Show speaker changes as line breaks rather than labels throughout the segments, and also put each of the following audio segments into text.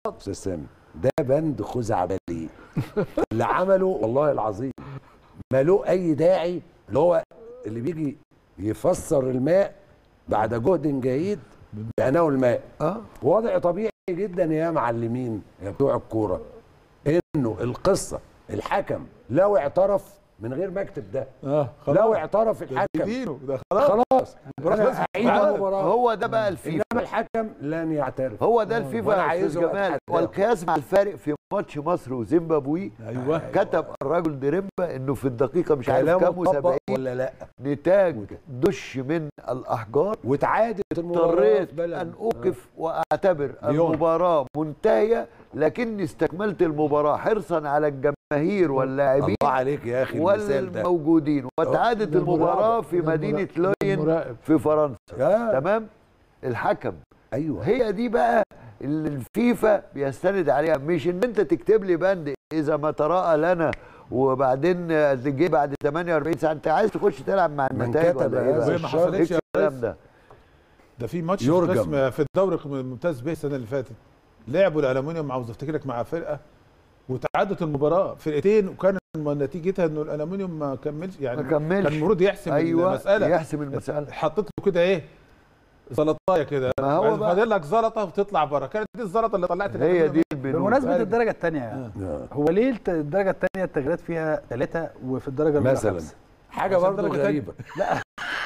استاذ سامي ده بند خزعبلي اللي عمله والله العظيم ما له اي داعي اللي هو اللي بيجي يفسر الماء بعد جهد جيد بانه الماء
اه
وضع طبيعي جدا يا معلمين يا بتوع الكوره انه القصه الحكم لو اعترف من غير ما اكتب ده
اه
لو اعترف
ده
الحكم
دينه ده خلاص
خلاص
المباراة
انا
خلصت.
هعيد
تعادل.
المباراه
هو ده بقى الفيفا
انما الحكم لن يعترف
هو ده الفيفا
وأنا
يا استاذ
عايزه
جمال
أتحداه.
والقياس مع الفارق في ماتش مصر وزيمبابوي
ايوه
كتب الرجل ديريمبا انه في الدقيقه مش عارف
كلامه
كام
طبق
و70
ولا لا
نتاج دش من الاحجار
واتعادت المباراه
اضطريت
في بلد.
ان اوقف واعتبر
ليون.
المباراه منتهيه لكني استكملت المباراه حرصا على الجماهير واللاعبين
الله عليك يا اخي المثال ده
والموجودين وتعادت
ده
المباراه
المراقب.
في
ده
مدينه
المراقب. ده
لوين
المراقب.
في فرنسا
آه.
تمام الحكم
ايوه
هي دي بقى اللي الفيفا بيستند عليها مش ان انت تكتب لي بند اذا ما تراءى لنا وبعدين جه بعد 48 ساعه انت عايز تخش تلعب مع
من
النتائج
كتب
ولا ايه
هذا
بقى؟
وهي ما حصلتش
إيه
يا
الكلام
ريس.
ده
ده في ماتش
يرجم.
في قسم في الدوري الممتاز به السنه اللي فاتت لعبوا الالومنيوم عاوز افتكرك مع فرقه وتعادت المباراه فرقتين وكان نتيجتها انه الالومنيوم ما كملش يعني
ما كملش.
كان المفروض يحسم
ايوه
المساله
يحسم المساله
حطيت له كده ايه زلطايه كده
ما هو بقى-
فاضل لك زلطه وتطلع بره كانت دي الزلطه اللي طلعت
هي
الألومنيوم
دي البنود
بمناسبه
عارف.
الدرجه الثانيه
آه.
هو ليه الت- الدرجه الثانيه التغييرات فيها ثلاثه وفي الدرجه الاولى
مثلا
خمسة؟
حاجه
عشان
برضه
درجة تانية.
غريبه لا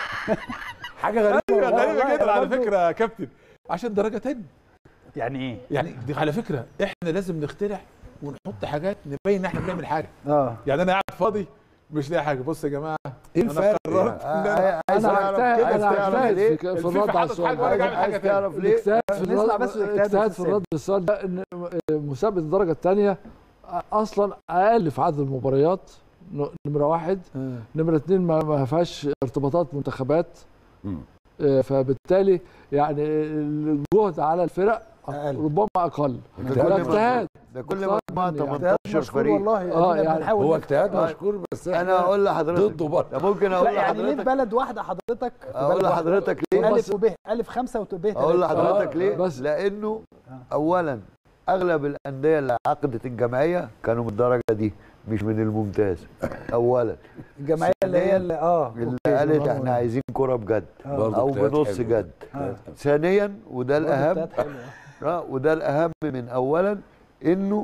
حاجه غريبه
ايوه
والله.
غريبه
والله
جدا على
برضو.
فكره يا كابتن عشان درجه تانية
يعني ايه؟
يعني دي على فكره احنا لازم نخترع ونحط حاجات نبين ان احنا بنعمل حاجه
اه
يعني انا قاعد فاضي مش لاقي حاجه بص يا جماعه
ايه
أنا
الفرق
قررت
يعني؟
إن أنا-
آه، عايز
انا
تعرف
هجتهد
كده
انا
تعرف
هجتهد
ليه؟
في في
الفيفا
الرد على
حاطط
السؤال
حاجة
ده.
وأنا
عايز
بعمل حاجة
عايز تعرف ليه؟
الاجتهاد في
نسمع
الرد
بس الاجتهاد
الاجتهاد
بس
في الرد للسؤال ده ان مسابقه الدرجه الثانيه اصلا اقل في عدد المباريات ن- نمره واحد نمره اثنين ما ما فيهاش ارتباطات منتخبات
مم.
آه، فبالتالي يعني الجهد على الفرق
أقل.
ربما اقل
ده
ده
كل
اجتهاد
ده كل
اختار
مجموعه
مني يعني.
18
مشكور
فريق
والله
آه،
أدينا
يعني
بنحاول
هو
نفهم.
اجتهاد
آه.
مشكور بس
انا
احنا
اقول لحضرتك
ضده برضه
ده ممكن
لا
اقول
يعني ليه في
لحضرتك
بلد واحده حضرتك في
اقول
بلد واحدة؟
لحضرتك ليه
الف وب الف خمسه وب
اقول لحضرتك
آه،
ليه
بس.
لانه اولا اغلب الانديه اللي عقدت الجمعيه كانوا من الدرجه دي مش من الممتاز اولا
الجمعيه اللي هي اللي اه
اللي
أوكي.
قالت احنا عايزين كرة بجد
برضه
او
اجتهاد
بنص
حلو.
جد
آه.
ثانيا وده
برضه
الاهم
اجتهاد حلو.
آه، وده الاهم من اولا انه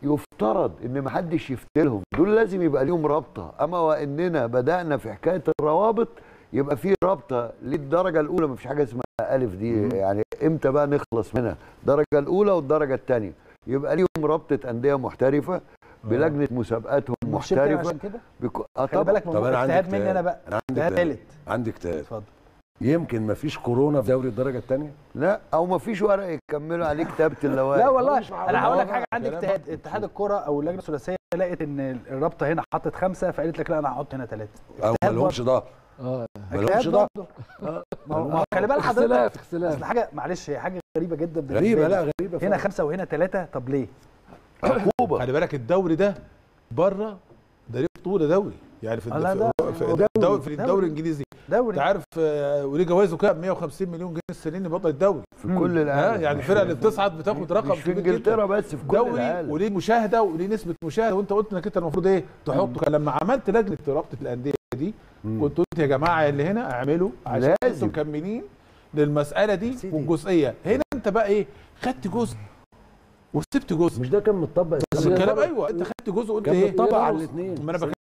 يفترض ان محدش يفتلهم دول لازم يبقى ليهم رابطه اما واننا بدانا في حكايه الروابط يبقى في رابطه للدرجه الاولى مفيش حاجه اسمها الف دي يعني امتى بقى نخلص منها الدرجه الاولى والدرجه الثانيه يبقى ليهم رابطه انديه محترفه بلجنه مسابقاتهم
مش بتكلم
محترفه
عشان كده
بكو... آه
خلي
طبعا
بالك
طب انا عندي
اجتهاد مني انا بقى
انا عندي
اجتهاد
اجتهاد
ثالث
عندي اجتهاد
اتفضل
يمكن ما فيش كورونا في دوري الدرجه الثانيه
لا او مفيش ورق يكملوا عليه كتابه اللوائح
لا والله
مش معقول.
انا هقول لك
والله
حاجه عندي
كلام
اجتهاد اتحاد الكره او اللجنه الثلاثيه لقيت ان الرابطه هنا حطت خمسه فقالت لك لا انا هحط هنا ثلاثه
او ما لهمش ظهر
اه
ما لهمش ظهر
ما هو ما هو خلي بالك حضرتك
اختلاف
اصل
اختلاف
حاجه معلش هي حاجه غريبه جدا بالنسبة
غريبه
لي.
لا غريبه
هنا
فعلا.
خمسه وهنا ثلاثه طب ليه؟
عقوبه
خلي بالك الدوري ده بره ده ليه بطوله دوري يعني في
آه، لا، ده
في- في
دوري.
الدوري في
دوري.
الدوري الانجليزي انت
دوري
عارف آه، وليه جوائزه كام 150 مليون جنيه السنين بطل الدوري
في كل
ها
العالم
يعني الفرقه اللي بتصعد بتاخد رقم
مش في
كبير جدا
انجلترا بس في كل
دوري
العالم
وليه مشاهده وليه نسبه مشاهده وانت قلت انك انت المفروض ايه تحطه كان لما عملت لجنه رابطه الانديه دي كنت قلت يا جماعه اللي هنا اعملوا عشان
لازم.
انتوا مكملين للمساله دي
سيدي.
والجزئيه هنا انت بقى ايه خدت جزء وسبت جزء
مش ده كان متطبق
بس
طب
هي
الكلام
برضه-
ايوه انت خدت جزء وقلت
كان
ايه
متطبق على الاثنين
ما انا